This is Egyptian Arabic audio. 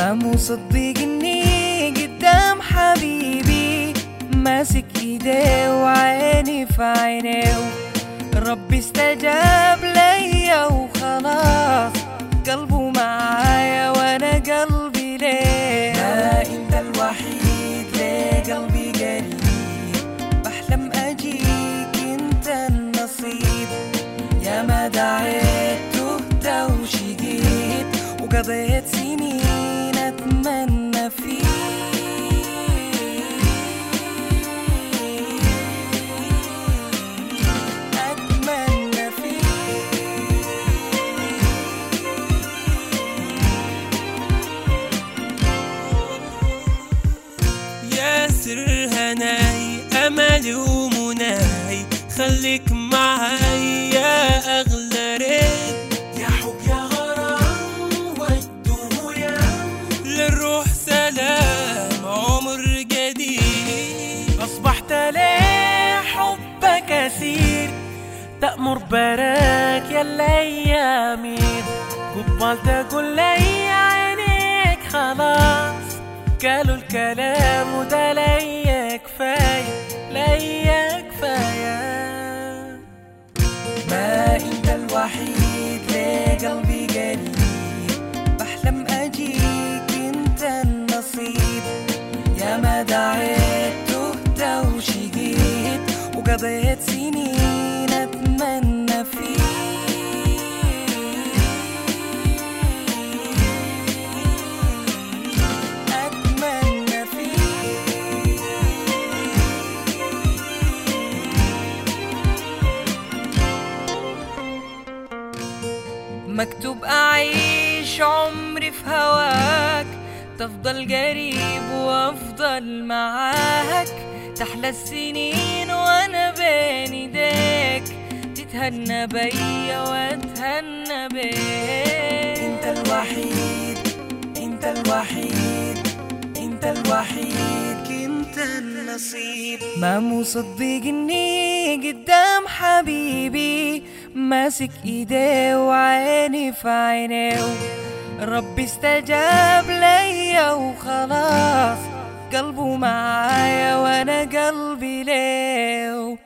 ما مصدق اني قدام حبيبي ماسك ايديه وعيني في عينيه ربي استجاب ليا وخلاص قلبه معايا وانا قلبي ليه ما انت الوحيد ليه قلبي قريب بحلم اجيك انت النصيب يا ما دعيت تهت وشقيت وقضيت سنين اتمنى فيك اتمنى فيك يا سر هناي املي ومناي خليك معاي يا اغلى ريت يا حب يا غرام والدنيا للروح سلام عمر جديد أصبحت لي حبك أسير تأمر براك يا الأيامين قبل تقول لي عينيك خلاص قالوا الكلام وده ليا كفاية ليا كفاية ما انت الوحيد ليه قلبي قريب بحلم اجيك انت النصيب يا ما دعيت تهت وشقيت وقضيت سنين اتمنى فيك اتمنى فيك مكتوب أعيش عمري في هواك تفضل قريب وأفضل معاك تحلى السنين وأنا بين إيديك تتهنى بيا وأتهنى بيك أنت الوحيد أنت الوحيد أنت الوحيد كنت النصيب ما مصدق إني قدام حبيبي ماسك إيديه وعيني في عينيه ربي استجاب ليا وخلاص قلبه معايا وانا قلبي ليه